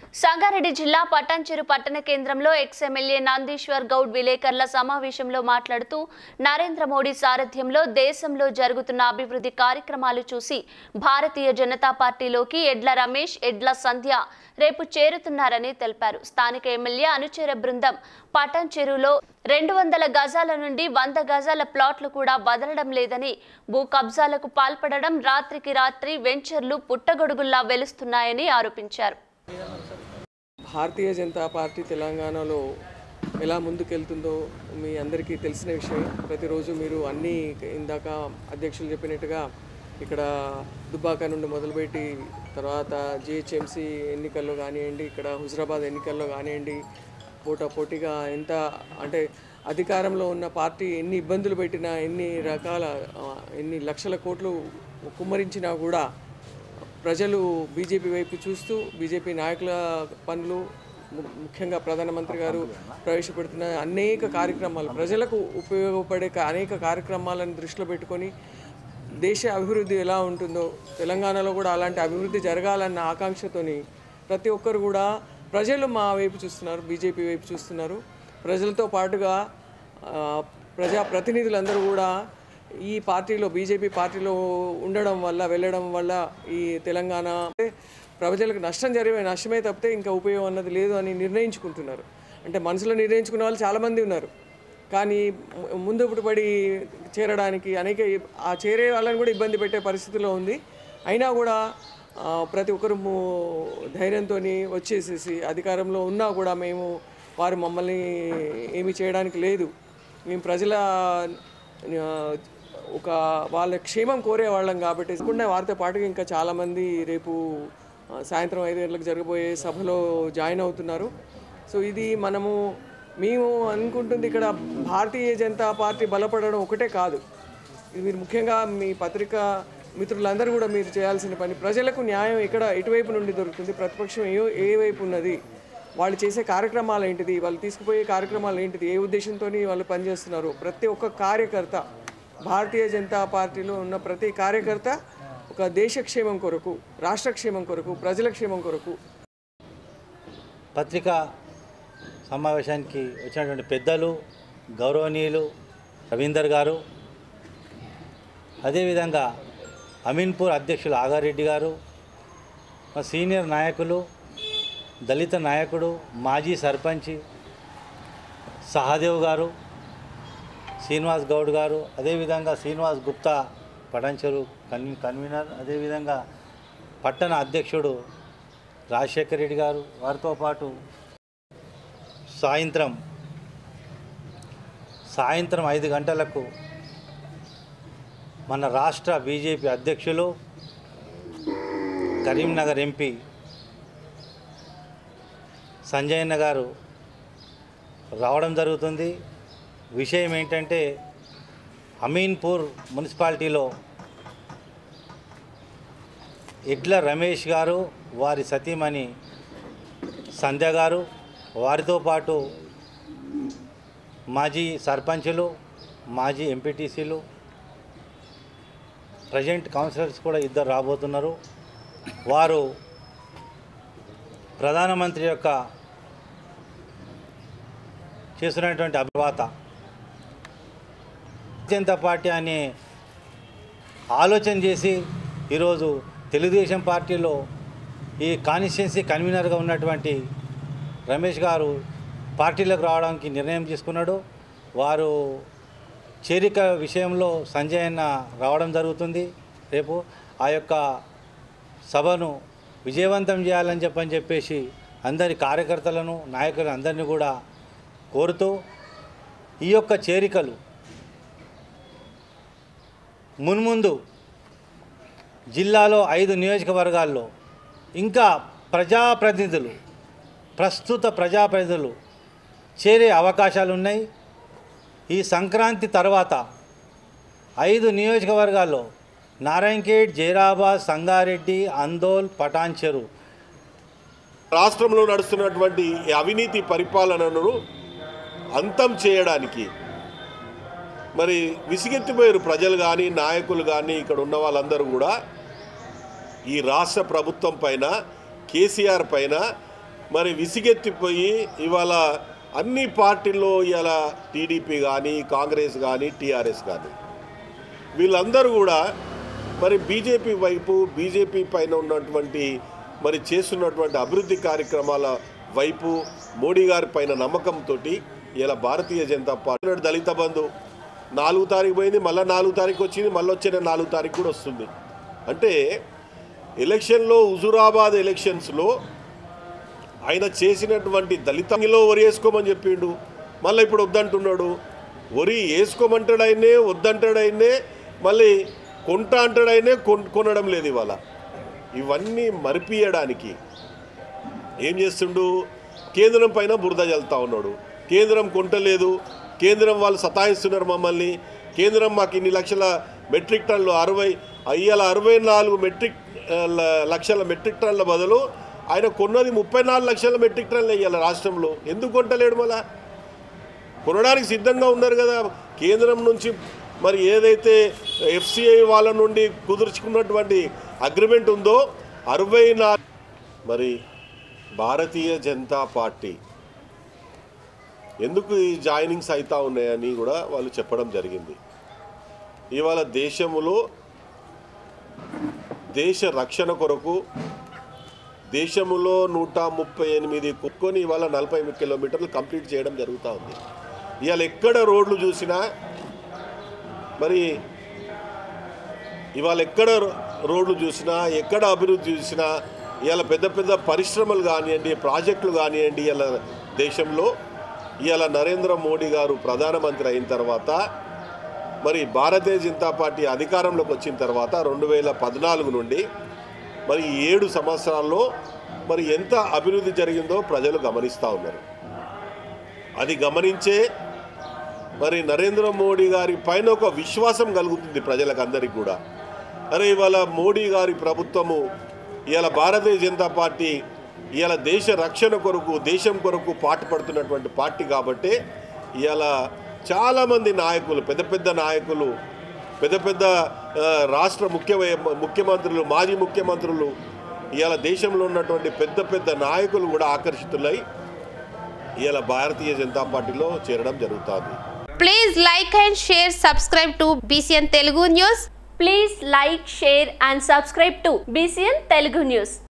సంగారెడ్డి జిల్లా పటాన్చెరు పట్టణ కేంద్రంలో ఎక్స్ ఎమ్మెల్యే నందీశ్వర్ గౌడ్ విలేకరుల సమావేశంలో మాట్లాడుతూ నరేంద్ర మోడీ సారథ్యంలో దేశంలో జరుగుతున్న అభివృద్ధి కార్యక్రమాలు చూసి భారతీయ జనతా పార్టీలోకి ఎడ్ల రమేష్ ఎడ్ల సంధ్య రేపు చేరుతున్నారని తెలిపారు స్థానిక ఎమ్మెల్యే అనుచర బృందం పటాన్చెరులో రెండు వందల గజాల నుండి వంద గజాల ప్లాట్లు కూడా వదలడం లేదని భూ కబ్జాలకు పాల్పడడం రాత్రికి రాత్రి వెంచర్లు పుట్టగొడుగుల్లా వెలుస్తున్నాయని ఆరోపించారు భారతీయ జనతా పార్టీ తెలంగాణలో ఎలా ముందుకెళ్తుందో మీ అందరికీ తెలిసిన విషయం ప్రతిరోజు మీరు అన్నీ ఇందాక అధ్యక్షులు చెప్పినట్టుగా ఇక్కడ దుబ్బాక నుండి మొదలుపెట్టి తర్వాత జిహెచ్ఎంసీ ఎన్నికల్లో కానివ్వండి ఇక్కడ హుజరాబాద్ ఎన్నికల్లో కానివ్వండి పోటా పోటీగా ఎంత అంటే అధికారంలో ఉన్న పార్టీ ఎన్ని ఇబ్బందులు పెట్టినా ఎన్ని రకాల ఆ, ఎన్ని లక్షల కోట్లు కుమ్మరించినా కూడా ప్రజలు బీజేపీ వైపు చూస్తూ బీజేపీ నాయకుల పనులు ము- ముఖ్యంగా ప్రధానమంత్రి గారు ప్రవేశపెడుతున్న అనేక కార్యక్రమాలు ప్రజలకు ఉపయోగపడే క- అనేక కార్యక్రమాలను దృష్టిలో పెట్టుకొని దేశ అభివృద్ధి ఎలా ఉంటుందో తెలంగాణలో కూడా అలాంటి అభివృద్ధి జరగాలన్న ఆకాంక్షతోని ప్రతి ఒక్కరు కూడా ప్రజలు మా వైపు చూస్తున్నారు బీజేపీ వైపు చూస్తున్నారు ప్రజలతో పాటుగా ఆ, ప్రజా ప్రతినిధులందరూ కూడా ఈ పార్టీలో బీజేపీ పార్టీలో ఉండడం వల్ల వెళ్ళడం వల్ల ఈ తెలంగాణ అంటే ప్రజలకు నష్టం జరిగే నష్టమే తప్పితే ఇంకా ఉపయోగం అన్నది లేదు అని నిర్ణయించుకుంటున్నారు అంటే మనసులో నిర్ణయించుకున్న వాళ్ళు చాలామంది ఉన్నారు కానీ ము- ముందు పడి చేరడానికి అనేక ఇబ్- ఆ చేరే వాళ్ళని కూడా ఇబ్బంది పెట్టే పరిస్థితిలో ఉంది అయినా కూడా ఆ, ప్రతి ఒక్కరు ధైర్యంతో వచ్చేసేసి అధికారంలో ఉన్నా కూడా మేము వారు మమ్మల్ని ఏమీ చేయడానికి లేదు మేము ప్రజల ఆ, ఒక వాళ్ళ క్షేమం కోరే వాళ్ళం కాబట్టి కాకుండా వారితో పాటుగా ఇంకా చాలామంది రేపు ఆ, సాయంత్రం ఐదు గంటలకు జరగబోయే సభలో జాయిన్ అవుతున్నారు సో ఇది మనము మేము అనుకుంటుంది ఇక్కడ భారతీయ జనతా పార్టీ బలపడడం ఒకటే కాదు ఇది మీరు ముఖ్యంగా మీ పత్రిక మిత్రులందరూ కూడా మీరు చేయాల్సిన పని ప్రజలకు న్యాయం ఎక్కడ ఎటువైపు నుండి దొరుకుతుంది ప్రతిపక్షం ఏ ఏ వైపు ఉన్నది వాళ్ళు చేసే కార్యక్రమాలు ఏంటిది వాళ్ళు తీసుకుపోయే కార్యక్రమాలు ఏంటిది ఏ ఉద్దేశంతో వాళ్ళు పనిచేస్తున్నారు ప్రతి ఒక్క కార్యకర్త భారతీయ జనతా పార్టీలో ఉన్న ప్రతి కార్యకర్త ఒక దేశ క్షేమం కొరకు రాష్ట్ర క్షేమం కొరకు ప్రజల క్షేమం కొరకు పత్రికా సమావేశానికి వచ్చినటువంటి పెద్దలు గౌరవనీయులు రవీందర్ గారు అదేవిధంగా అమీన్పూర్ అధ్యక్షులు ఆగారెడ్డి గారు మా సీనియర్ నాయకులు దళిత నాయకుడు మాజీ సర్పంచ్ సహదేవ్ గారు శ్రీనివాస్ గౌడ్ గారు అదేవిధంగా శ్రీనివాస్ గుప్తా పడంచెరు కన్వీ కన్వీనర్ అదేవిధంగా పట్టణ అధ్యక్షుడు రాజశేఖర్ రెడ్డి గారు వారితో పాటు సాయంత్రం సాయంత్రం ఐదు గంటలకు మన రాష్ట్ర బీజేపీ అధ్యక్షులు కరీంనగర్ ఎంపీ సంజయన్న గారు రావడం జరుగుతుంది విషయం ఏంటంటే అమీన్పూర్ మున్సిపాలిటీలో ఎడ్ల రమేష్ గారు వారి సతీమణి సంధ్య గారు వారితో పాటు మాజీ సర్పంచులు మాజీ ఎంపీటీసీలు ప్రజెంట్ కౌన్సిలర్స్ కూడా ఇద్దరు రాబోతున్నారు వారు ప్రధానమంత్రి యొక్క చేస్తున్నటువంటి అభివాత జనతా పార్టీ అనే ఆలోచన చేసి ఈరోజు తెలుగుదేశం పార్టీలో ఈ కాన్స్టిట్యున్సీ కన్వీనర్గా ఉన్నటువంటి రమేష్ గారు పార్టీలోకి రావడానికి నిర్ణయం తీసుకున్నాడు వారు చేరిక విషయంలో సంజయ్ అన్న రావడం జరుగుతుంది రేపు ఆ యొక్క సభను విజయవంతం చేయాలని చెప్పని చెప్పేసి అందరి కార్యకర్తలను నాయకులను అందరినీ కూడా కోరుతూ ఈ యొక్క చేరికలు మున్ముందు జిల్లాలో ఐదు నియోజకవర్గాల్లో ఇంకా ప్రజాప్రతినిధులు ప్రస్తుత ప్రజాప్రతినిధులు చేరే అవకాశాలు ఉన్నాయి ఈ సంక్రాంతి తర్వాత ఐదు నియోజకవర్గాల్లో నారాయణఖేడ్ జైరాబాద్ సంగారెడ్డి అందోల్ పటాన్చెరు రాష్ట్రంలో నడుస్తున్నటువంటి ఈ అవినీతి పరిపాలనను అంతం చేయడానికి మరి విసిగెత్తిపోయారు ప్రజలు కానీ నాయకులు కానీ ఇక్కడ ఉన్న వాళ్ళందరూ కూడా ఈ రాష్ట్ర ప్రభుత్వం పైన కేసీఆర్ పైన మరి విసిగెత్తిపోయి ఇవాళ అన్ని పార్టీల్లో ఇవాళ టీడీపీ కానీ కాంగ్రెస్ కానీ టీఆర్ఎస్ కానీ వీళ్ళందరూ కూడా మరి బీజేపీ వైపు బీజేపీ పైన ఉన్నటువంటి మరి చేస్తున్నటువంటి అభివృద్ధి కార్యక్రమాల వైపు మోడీ గారి పైన నమ్మకంతో ఇలా భారతీయ జనతా పార్టీ నాడు దళిత బంధు నాలుగు తారీఖు పోయింది మళ్ళీ నాలుగు తారీఖు వచ్చింది మళ్ళీ వచ్చే నాలుగు తారీఖు కూడా వస్తుంది అంటే ఎలక్షన్లో హుజురాబాద్ ఎలక్షన్స్లో ఆయన చేసినటువంటి దళితంలో వరి వేసుకోమని చెప్పిండు మళ్ళీ ఇప్పుడు వద్దంటున్నాడు వరి వేసుకోమంటాడు ఆయనే వద్దంటాడు ఆయనే మళ్ళీ కొంట అంటాడు ఆయనే కొన్ కొనడం లేదు ఇవాళ ఇవన్నీ మరిపియడానికి ఏం చేస్తుండు కేంద్రం పైన బురద చల్లుతా ఉన్నాడు కేంద్రం కొంటలేదు కేంద్రం వాళ్ళు సతాయిస్తున్నారు మమ్మల్ని కేంద్రం మాకు ఇన్ని లక్షల మెట్రిక్ టన్లు అరవై అయ్యాల అరవై నాలుగు మెట్రిక్ ఆ, ల- లక్షల మెట్రిక్ టన్ల బదులు ఆయన కొన్నది ముప్పై నాలుగు లక్షల మెట్రిక్ టన్లు వేయాలి రాష్ట్రంలో ఎందుకు కొంటలేడు మళ్ళా కొనడానికి సిద్ధంగా ఉన్నారు కదా కేంద్రం నుంచి మరి ఏదైతే ఎఫ్సిఐ వాళ్ళ నుండి కుదుర్చుకున్నటువంటి అగ్రిమెంట్ ఉందో అరవై నా మరి భారతీయ జనతా పార్టీ ఎందుకు ఈ జాయినింగ్స్ అవుతా ఉన్నాయని కూడా వాళ్ళు చెప్పడం జరిగింది ఇవాళ దేశంలో దేశ రక్షణ కొరకు దేశంలో నూట ముప్పై ఎనిమిది కుక్కొని ఇవాళ నలభై కిలోమీటర్లు కంప్లీట్ చేయడం జరుగుతూ ఉంది ఇవాళ ఎక్కడ రోడ్లు చూసినా మరి ఇవాళ ఎక్కడ రోడ్లు చూసినా ఎక్కడ అభివృద్ధి చూసినా ఇవాళ పెద్ద పెద్ద పరిశ్రమలు కానివ్వండి ప్రాజెక్టులు కానివ్వండి ఇవాళ దేశంలో ఇవాళ నరేంద్ర మోడీ గారు ప్రధానమంత్రి అయిన తర్వాత మరి భారతీయ జనతా పార్టీ అధికారంలోకి వచ్చిన తర్వాత రెండు వేల పద్నాలుగు నుండి మరి ఈ ఏడు సంవత్సరాల్లో మరి ఎంత అభివృద్ధి జరిగిందో ప్రజలు గమనిస్తూ ఉన్నారు అది గమనించే మరి నరేంద్ర మోడీ గారి పైన ఒక విశ్వాసం కలుగుతుంది ప్రజలకు అందరికీ కూడా అరే ఇవాళ మోడీ గారి ప్రభుత్వము ఇవాళ భారతీయ జనతా పార్టీ ఇవాళ దేశ రక్షణ కొరకు దేశం కొరకు పాటుపడుతున్నటువంటి పార్టీ కాబట్టి ఇవాళ చాలామంది నాయకులు పెద్ద పెద్ద నాయకులు పెద్ద పెద్ద ఆ, రాష్ట్ర ముఖ్య ముఖ్యమంత్రులు మాజీ ముఖ్యమంత్రులు ఇవాళ దేశంలో ఉన్నటువంటి పెద్ద పెద్ద నాయకులు కూడా ఆకర్షితులై ఇవాళ భారతీయ జనతా పార్టీలో చేరడం జరుగుతుంది Please like and share, subscribe to BCN Telugu News. Please like share and subscribe to BCN Telugu news